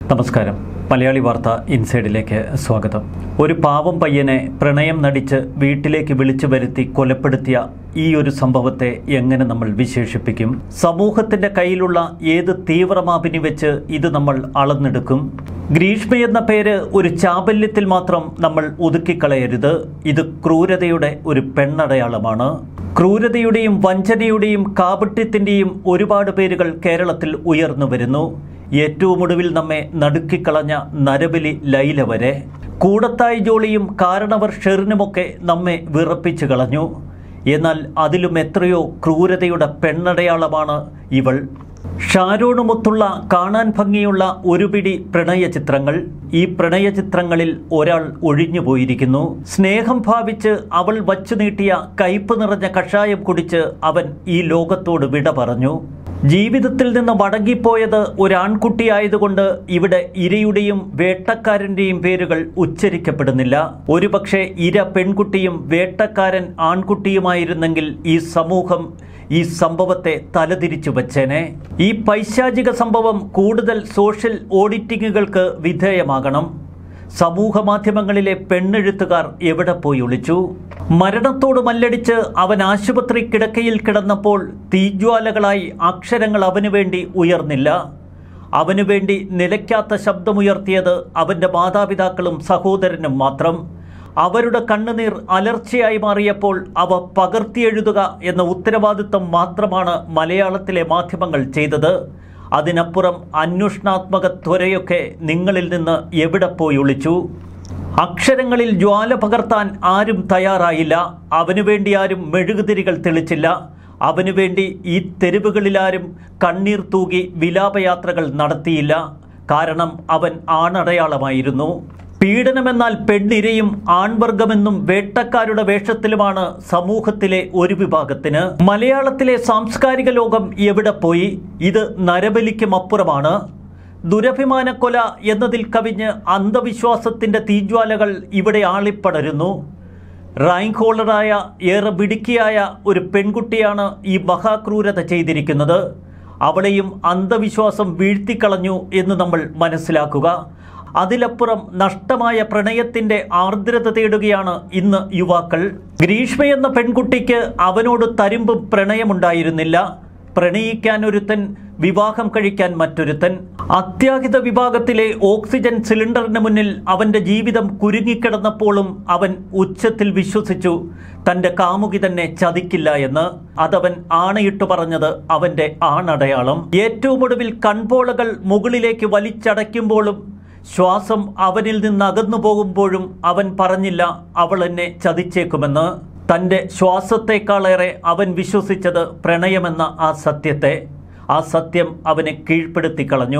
നമസ്കാരം മലയാളി വാർത്ത ഇൻസൈഡിലേക്ക് സ്വാഗതം ഒരു പാവം പയ്യനെ പ്രണയം നടിച്ച് വീട്ടിലേക്ക് വിളിച്ചു വരുത്തി കൊലപ്പെടുത്തിയ ഈ ഒരു സംഭവത്തെ എങ്ങനെ നമ്മൾ വിശേഷിപ്പിക്കും സമൂഹത്തിന്റെ കയ്യിലുള്ള ഏത് തീവ്രമാപിനി വെച്ച് ഇത് നമ്മൾ അളന്നെടുക്കും ഗ്രീഷ്മ എന്ന പേര് ഒരു ചാബല്യത്തിൽ മാത്രം നമ്മൾ ഒതുക്കിക്കളയരുത് ഇത് ക്രൂരതയുടെ ഒരു പെണ്ണടയാളമാണ് ക്രൂരതയുടെയും വഞ്ചനയുടെയും കാപട്യത്തിൻ്റെയും ഒരുപാട് പേരുകൾ കേരളത്തിൽ ഉയർന്നു വരുന്നു ഏറ്റവും ഒടുവിൽ നമ്മെ നടുക്കിക്കളഞ്ഞ നരബലി ലൈല വരെ കൂടത്തായി ജോളിയും കാരണവർ ഷെറിനുമൊക്കെ നമ്മെ വിറപ്പിച്ചു കളഞ്ഞു എന്നാൽ അതിലും എത്രയോ ക്രൂരതയുടെ പെണ്ണടയാളമാണ് ഇവൾ ഷാരോണുമൊത്തുള്ള കാണാൻ ഭംഗിയുള്ള ഒരു പിടി പ്രണയ ചിത്രങ്ങൾ ഈ പ്രണയ ചിത്രങ്ങളിൽ ഒരാൾ ഒഴിഞ്ഞുപോയിരിക്കുന്നു സ്നേഹം ഭാവിച്ച് അവൾ വച്ചു നീട്ടിയ കയ്പ് നിറഞ്ഞ കഷായം കുടിച്ച് അവൻ ഈ ലോകത്തോട് വിട പറഞ്ഞു ജീവിതത്തിൽ നിന്ന് മടങ്ങിപ്പോയത് ഒരാൺകുട്ടിയായതുകൊണ്ട് ഇവിടെ ഇരയുടെയും വേട്ടക്കാരൻ്റെയും പേരുകൾ ഉച്ചരിക്കപ്പെടുന്നില്ല ഒരുപക്ഷെ ഇര പെൺകുട്ടിയും വേട്ടക്കാരൻ ആൺകുട്ടിയുമായിരുന്നെങ്കിൽ ഈ സമൂഹം ഈ സംഭവത്തെ തലതിരിച്ചു വച്ചേനെ ഈ പൈശാചിക സംഭവം കൂടുതൽ സോഷ്യൽ ഓഡിറ്റിങ്ങുകൾക്ക് വിധേയമാകണം സമൂഹ മാധ്യമങ്ങളിലെ പെണ്ണെഴുത്തുകാർ എവിടെ പോയി ഒളിച്ചു മരണത്തോട് മല്ലടിച്ച് അവൻ ആശുപത്രി കിടക്കയിൽ കിടന്നപ്പോൾ തീജ്വാലകളായി അക്ഷരങ്ങൾ അവനു വേണ്ടി ഉയർന്നില്ല അവനു വേണ്ടി നിലയ്ക്കാത്ത ശബ്ദമുയർത്തിയത് അവൻ്റെ മാതാപിതാക്കളും സഹോദരനും മാത്രം അവരുടെ കണ്ണുനീർ അലർച്ചയായി മാറിയപ്പോൾ അവ പകർത്തിയെഴുതുക എന്ന ഉത്തരവാദിത്വം മാത്രമാണ് മലയാളത്തിലെ മാധ്യമങ്ങൾ ചെയ്തത് അതിനപ്പുറം അന്വേഷണാത്മക ത്വരയൊക്കെ നിങ്ങളിൽ നിന്ന് എവിടെ പോയി ഒളിച്ചു അക്ഷരങ്ങളിൽ ജ്വാല പകർത്താൻ ആരും തയ്യാറായില്ല അവനു വേണ്ടി ആരും മെഴുകുതിരികൾ തെളിച്ചില്ല അവനു വേണ്ടി ഈ തെരുവുകളിലാരും കണ്ണീർ തൂകി വിലാപയാത്രകൾ നടത്തിയില്ല കാരണം അവൻ ആണടയാളമായിരുന്നു പീഡനമെന്നാൽ പെണ്ണിരയും ആൺവർഗമെന്നും വേട്ടക്കാരുടെ വേഷത്തിലുമാണ് സമൂഹത്തിലെ ഒരു വിഭാഗത്തിന് മലയാളത്തിലെ സാംസ്കാരിക ലോകം എവിടെ പോയി ഇത് നരബലിക്കും അപ്പുറമാണ് ദുരഭിമാനക്കൊല എന്നതിൽ കവിഞ്ഞ് അന്ധവിശ്വാസത്തിന്റെ തീജ്വാലകൾ ഇവിടെ ആളിപ്പടരുന്നു റാങ്ക് ഹോൾഡറായ ഏറെ മിടുക്കിയായ ഒരു പെൺകുട്ടിയാണ് ഈ മഹാക്രൂരത ചെയ്തിരിക്കുന്നത് അവളെയും അന്ധവിശ്വാസം വീഴ്ത്തിക്കളഞ്ഞു എന്ന് നമ്മൾ മനസ്സിലാക്കുക അതിലപ്പുറം നഷ്ടമായ പ്രണയത്തിന്റെ ആർദ്രത തേടുകയാണ് ഇന്ന് യുവാക്കൾ ഗ്രീഷ്മ എന്ന പെൺകുട്ടിക്ക് അവനോട് തരുമ്പും പ്രണയമുണ്ടായിരുന്നില്ല പ്രണയിക്കാൻ ഒരുത്തൻ വിവാഹം കഴിക്കാൻ മറ്റൊരുത്തൻ അത്യാഹിത വിഭാഗത്തിലെ ഓക്സിജൻ സിലിണ്ടറിന് മുന്നിൽ അവന്റെ ജീവിതം കുരുങ്ങിക്കിടന്നപ്പോഴും അവൻ ഉച്ചത്തിൽ വിശ്വസിച്ചു തന്റെ കാമുകി തന്നെ ചതിക്കില്ല എന്ന് അതവൻ ആണയിട്ട് പറഞ്ഞത് അവന്റെ ആണടയാളം ഏറ്റവും ഒടുവിൽ കൺപോളകൾ മുകളിലേക്ക് വലിച്ചടയ്ക്കുമ്പോഴും ശ്വാസം അവനിൽ നിന്ന് അകന്നു പോകുമ്പോഴും അവൻ പറഞ്ഞില്ല അവൾ എന്നെ ചതിച്ചേക്കുമെന്ന് തൻ്റെ ശ്വാസത്തെക്കാളേറെ അവൻ വിശ്വസിച്ചത് പ്രണയമെന്ന ആ സത്യത്തെ ആ സത്യം അവനെ കീഴ്പ്പെടുത്തി കളഞ്ഞു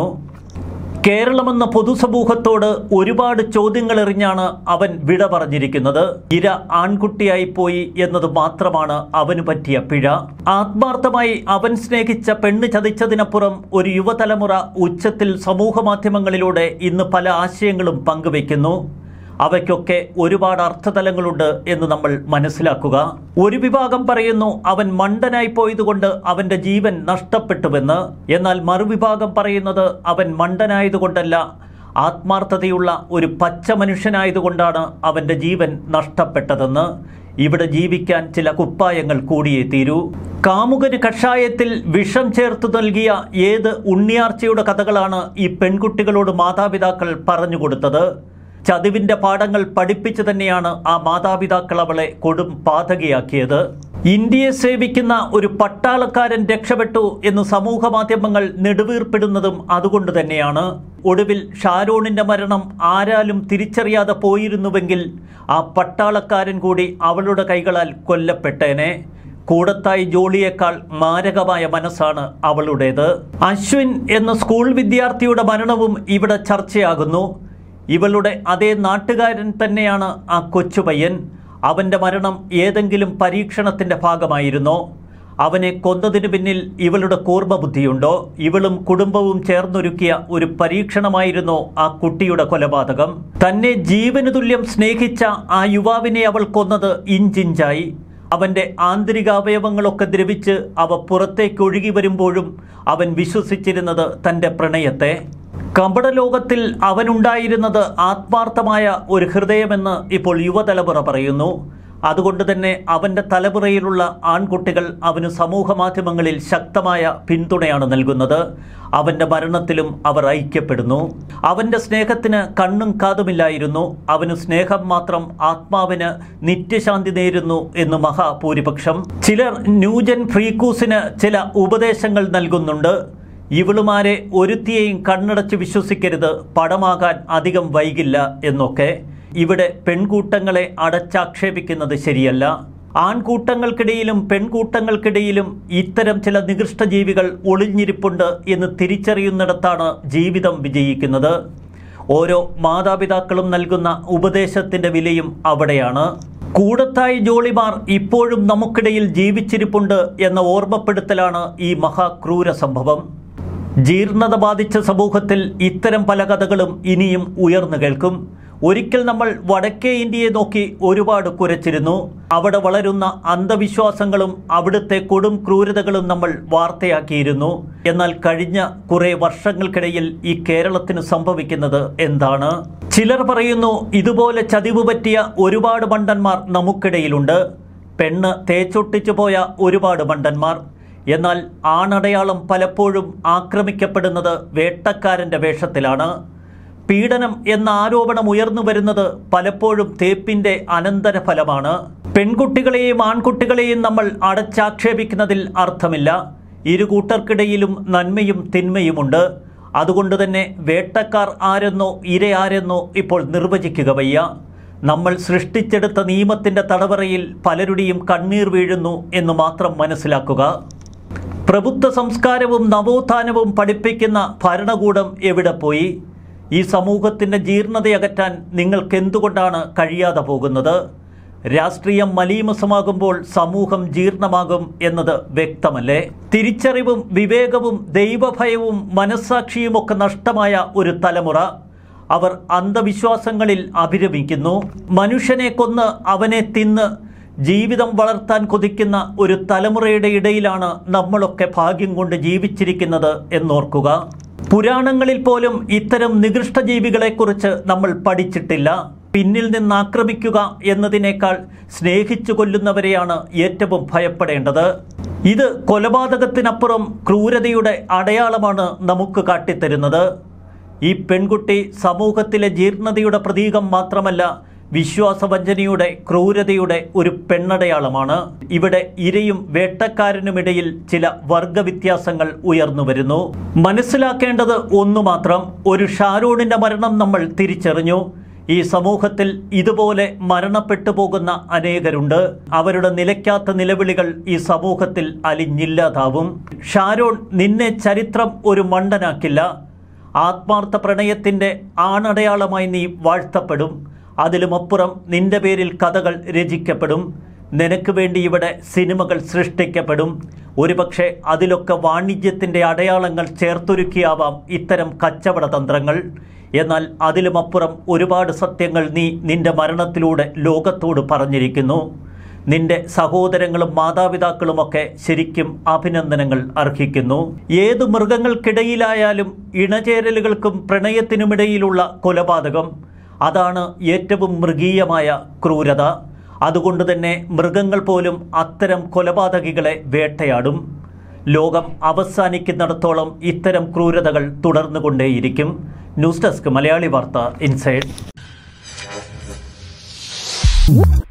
കേരളമെന്ന പൊതുസമൂഹത്തോട് ഒരുപാട് ചോദ്യങ്ങൾ എറിഞ്ഞാണ് അവൻ വിട പറഞ്ഞിരിക്കുന്നത് ഇര ആൺകുട്ടിയായി പോയി എന്നത് മാത്രമാണ് അവന് പറ്റിയ പിഴ ആത്മാർത്ഥമായി അവൻ സ്നേഹിച്ച പെണ്ണ് ചതിച്ചതിനപ്പുറം ഒരു യുവതലമുറ ഉച്ചത്തിൽ സമൂഹ മാധ്യമങ്ങളിലൂടെ ഇന്ന് പല ആശയങ്ങളും പങ്കുവയ്ക്കുന്നു അവയ്ക്കൊക്കെ ഒരുപാട് അർത്ഥതലങ്ങളുണ്ട് എന്ന് നമ്മൾ മനസ്സിലാക്കുക ഒരു വിഭാഗം പറയുന്നു അവൻ മണ്ടനായി പോയതുകൊണ്ട് അവന്റെ ജീവൻ നഷ്ടപ്പെട്ടുവെന്ന് എന്നാൽ മറുവിഭാഗം പറയുന്നത് അവൻ മണ്ടനായതുകൊണ്ടല്ല ആത്മാർത്ഥതയുള്ള ഒരു പച്ച മനുഷ്യനായതുകൊണ്ടാണ് അവന്റെ ജീവൻ നഷ്ടപ്പെട്ടതെന്ന് ഇവിടെ ജീവിക്കാൻ ചില കുപ്പായങ്ങൾ കൂടിയേ തീരൂ കാമുകന് കഷായത്തിൽ വിഷം ചേർത്ത് നൽകിയ ഏത് ഉണ്ണിയാർച്ചയുടെ കഥകളാണ് ഈ പെൺകുട്ടികളോട് മാതാപിതാക്കൾ പറഞ്ഞുകൊടുത്തത് ചതിവിന്റെ പാഠങ്ങൾ പഠിപ്പിച്ചു തന്നെയാണ് ആ മാതാപിതാക്കൾ അവളെ കൊടും പാതകയാക്കിയത് ഇന്ത്യയെ സേവിക്കുന്ന ഒരു പട്ടാളക്കാരൻ രക്ഷപ്പെട്ടു എന്ന് സമൂഹ മാധ്യമങ്ങൾ നെടുവീർപ്പിടുന്നതും അതുകൊണ്ട് തന്നെയാണ് ഒടുവിൽ ഷാരോണിന്റെ മരണം ആരാലും തിരിച്ചറിയാതെ പോയിരുന്നുവെങ്കിൽ ആ പട്ടാളക്കാരൻ കൂടി അവളുടെ കൈകളാൽ കൊല്ലപ്പെട്ടേനെ കൂടത്തായി ജോളിയേക്കാൾ മാരകമായ മനസ്സാണ് അവളുടേത് അശ്വിൻ എന്ന സ്കൂൾ വിദ്യാർത്ഥിയുടെ മരണവും ഇവിടെ ചർച്ചയാകുന്നു ഇവളുടെ അതേ നാട്ടുകാരൻ തന്നെയാണ് ആ കൊച്ചുപയ്യൻ അവൻ്റെ മരണം ഏതെങ്കിലും പരീക്ഷണത്തിൻ്റെ ഭാഗമായിരുന്നോ അവനെ കൊന്നതിനു പിന്നിൽ ഇവളുടെ കൂർമ്മബുദ്ധിയുണ്ടോ ഇവളും കുടുംബവും ചേർന്നൊരുക്കിയ ഒരു പരീക്ഷണമായിരുന്നോ ആ കുട്ടിയുടെ കൊലപാതകം തന്നെ ജീവന് തുല്യം സ്നേഹിച്ച ആ യുവാവിനെ അവൾ കൊന്നത് ഇഞ്ചിഞ്ചായി അവൻ്റെ ആന്തരികാവയവങ്ങളൊക്കെ ദ്രവിച്ച് അവ പുറത്തേക്ക് ഒഴുകി വരുമ്പോഴും അവൻ വിശ്വസിച്ചിരുന്നത് തൻ്റെ പ്രണയത്തെ കപടലോകത്തിൽ അവനുണ്ടായിരുന്നത് ആത്മാർത്ഥമായ ഒരു ഹൃദയമെന്ന് ഇപ്പോൾ യുവതലമുറ പറയുന്നു അതുകൊണ്ട് തന്നെ അവൻ്റെ തലമുറയിലുള്ള ആൺകുട്ടികൾ അവന് സമൂഹ മാധ്യമങ്ങളിൽ ശക്തമായ പിന്തുണയാണ് നൽകുന്നത് അവൻ്റെ മരണത്തിലും അവർ ഐക്യപ്പെടുന്നു അവൻ്റെ സ്നേഹത്തിന് കണ്ണും കാതുമില്ലായിരുന്നു അവന് സ്നേഹം മാത്രം ആത്മാവിന് നിത്യശാന്തി നേരുന്നു എന്ന് മഹാഭൂരിപക്ഷം ചിലർ ന്യൂജൻ ഫ്രീക്കൂസിന് ചില ഉപദേശങ്ങൾ നൽകുന്നുണ്ട് ഇവളുമാരെ ഒരുത്തിയെയും കണ്ണടച്ച് വിശ്വസിക്കരുത് പടമാകാൻ അധികം വൈകില്ല എന്നൊക്കെ ഇവിടെ പെൺകൂട്ടങ്ങളെ അടച്ചാക്ഷേപിക്കുന്നത് ശരിയല്ല ആൺകൂട്ടങ്ങൾക്കിടയിലും പെൺകൂട്ടങ്ങൾക്കിടയിലും ഇത്തരം ചില നികൃഷ്ട ജീവികൾ ഒളിഞ്ഞിരിപ്പുണ്ട് എന്ന് തിരിച്ചറിയുന്നിടത്താണ് ജീവിതം വിജയിക്കുന്നത് ഓരോ മാതാപിതാക്കളും നൽകുന്ന ഉപദേശത്തിൻ്റെ വിലയും അവിടെയാണ് കൂടത്തായി ജോളിമാർ ഇപ്പോഴും നമുക്കിടയിൽ ജീവിച്ചിരിപ്പുണ്ട് എന്ന ഓർമ്മപ്പെടുത്തലാണ് ഈ മഹാക്രൂര സംഭവം ജീർണത ബാധിച്ച സമൂഹത്തിൽ ഇത്തരം പല കഥകളും ഇനിയും ഉയർന്നു കേൾക്കും ഒരിക്കൽ നമ്മൾ വടക്കേ ഇന്ത്യയെ നോക്കി ഒരുപാട് കുരച്ചിരുന്നു അവിടെ വളരുന്ന അന്ധവിശ്വാസങ്ങളും അവിടുത്തെ കൊടും ക്രൂരതകളും നമ്മൾ വാർത്തയാക്കിയിരുന്നു എന്നാൽ കഴിഞ്ഞ കുറെ വർഷങ്ങൾക്കിടയിൽ ഈ കേരളത്തിന് സംഭവിക്കുന്നത് എന്താണ് ചിലർ പറയുന്നു ഇതുപോലെ ചതിവ് പറ്റിയ ഒരുപാട് മണ്ടന്മാർ നമുക്കിടയിലുണ്ട് പെണ്ണ് തേച്ചൊട്ടിച്ചു പോയ ഒരുപാട് മണ്ടന്മാർ എന്നാൽ ആണടയാളം പലപ്പോഴും ആക്രമിക്കപ്പെടുന്നത് വേട്ടക്കാരൻ്റെ വേഷത്തിലാണ് പീഡനം എന്ന ആരോപണം ഉയർന്നു വരുന്നത് പലപ്പോഴും തേപ്പിന്റെ അനന്തരഫലമാണ് പെൺകുട്ടികളെയും ആൺകുട്ടികളെയും നമ്മൾ അടച്ചാക്ഷേപിക്കുന്നതിൽ അർത്ഥമില്ല ഇരു കൂട്ടർക്കിടയിലും നന്മയും തിന്മയുമുണ്ട് അതുകൊണ്ട് തന്നെ വേട്ടക്കാർ ആരെന്നോ ഇര ആരെന്നോ ഇപ്പോൾ നിർവചിക്കുക വയ്യ നമ്മൾ സൃഷ്ടിച്ചെടുത്ത നിയമത്തിന്റെ തടവറയിൽ പലരുടെയും കണ്ണീർ വീഴുന്നു എന്ന് മാത്രം മനസ്സിലാക്കുക പ്രബുദ്ധ സംസ്കാരവും നവോത്ഥാനവും പഠിപ്പിക്കുന്ന ഭരണകൂടം എവിടെ പോയി ഈ സമൂഹത്തിൻ്റെ ജീർണതയകറ്റാൻ നിങ്ങൾക്ക് എന്തുകൊണ്ടാണ് കഴിയാതെ പോകുന്നത് രാഷ്ട്രീയം മലീമസമാകുമ്പോൾ സമൂഹം ജീർണമാകും എന്നത് വ്യക്തമല്ലേ തിരിച്ചറിവും വിവേകവും ദൈവഭയവും മനസ്സാക്ഷിയുമൊക്കെ നഷ്ടമായ ഒരു തലമുറ അവർ അന്ധവിശ്വാസങ്ങളിൽ അഭിരമിക്കുന്നു മനുഷ്യനെ കൊന്ന് അവനെ തിന്ന് ജീവിതം വളർത്താൻ കൊതിക്കുന്ന ഒരു തലമുറയുടെ ഇടയിലാണ് നമ്മളൊക്കെ ഭാഗ്യം കൊണ്ട് ജീവിച്ചിരിക്കുന്നത് എന്നോർക്കുക പുരാണങ്ങളിൽ പോലും ഇത്തരം നികൃഷ്ട ജീവികളെക്കുറിച്ച് നമ്മൾ പഠിച്ചിട്ടില്ല പിന്നിൽ നിന്ന് ആക്രമിക്കുക എന്നതിനേക്കാൾ സ്നേഹിച്ചു കൊല്ലുന്നവരെയാണ് ഏറ്റവും ഭയപ്പെടേണ്ടത് ഇത് കൊലപാതകത്തിനപ്പുറം ക്രൂരതയുടെ അടയാളമാണ് നമുക്ക് കാട്ടിത്തരുന്നത് ഈ പെൺകുട്ടി സമൂഹത്തിലെ ജീർണതയുടെ പ്രതീകം മാത്രമല്ല വിശ്വാസവഞ്ചനയുടെ ക്രൂരതയുടെ ഒരു പെണ്ണടയാളമാണ് ഇവിടെ ഇരയും വേട്ടക്കാരനുമിടയിൽ ചില വർഗവ്യത്യാസങ്ങൾ ഉയർന്നു വരുന്നു മനസ്സിലാക്കേണ്ടത് ഒന്നു മാത്രം ഒരു ഷാരൂണിന്റെ മരണം നമ്മൾ തിരിച്ചറിഞ്ഞു ഈ സമൂഹത്തിൽ ഇതുപോലെ മരണപ്പെട്ടു പോകുന്ന അനേകരുണ്ട് അവരുടെ നിലയ്ക്കാത്ത നിലവിളികൾ ഈ സമൂഹത്തിൽ അലിഞ്ഞില്ലാതാവും ഷാരോൺ നിന്നെ ചരിത്രം ഒരു മണ്ടനാക്കില്ല ആത്മാർത്ഥ പ്രണയത്തിൻ്റെ ആണടയാളമായി നീ വാഴ്ത്തപ്പെടും അതിലുമപ്പുറം നിന്റെ പേരിൽ കഥകൾ രചിക്കപ്പെടും നിനക്ക് വേണ്ടി ഇവിടെ സിനിമകൾ സൃഷ്ടിക്കപ്പെടും ഒരുപക്ഷെ അതിലൊക്കെ വാണിജ്യത്തിൻ്റെ അടയാളങ്ങൾ ചേർത്തൊരുക്കിയാവാം ഇത്തരം കച്ചവട തന്ത്രങ്ങൾ എന്നാൽ അതിലുമപ്പുറം ഒരുപാട് സത്യങ്ങൾ നീ നിന്റെ മരണത്തിലൂടെ ലോകത്തോട് പറഞ്ഞിരിക്കുന്നു നിന്റെ സഹോദരങ്ങളും മാതാപിതാക്കളുമൊക്കെ ശരിക്കും അഭിനന്ദനങ്ങൾ അർഹിക്കുന്നു ഏത് മൃഗങ്ങൾക്കിടയിലായാലും ഇണചേരലുകൾക്കും പ്രണയത്തിനുമിടയിലുള്ള കൊലപാതകം അതാണ് ഏറ്റവും മൃഗീയമായ ക്രൂരത അതുകൊണ്ട് തന്നെ മൃഗങ്ങൾ പോലും അത്തരം കൊലപാതകികളെ വേട്ടയാടും ലോകം അവസാനിക്കുന്നിടത്തോളം ഇത്തരം ക്രൂരതകൾ തുടർന്നുകൊണ്ടേയിരിക്കും ന്യൂസ് ഡെസ്ക് മലയാളി വാർത്ത ഇൻസൈഡ്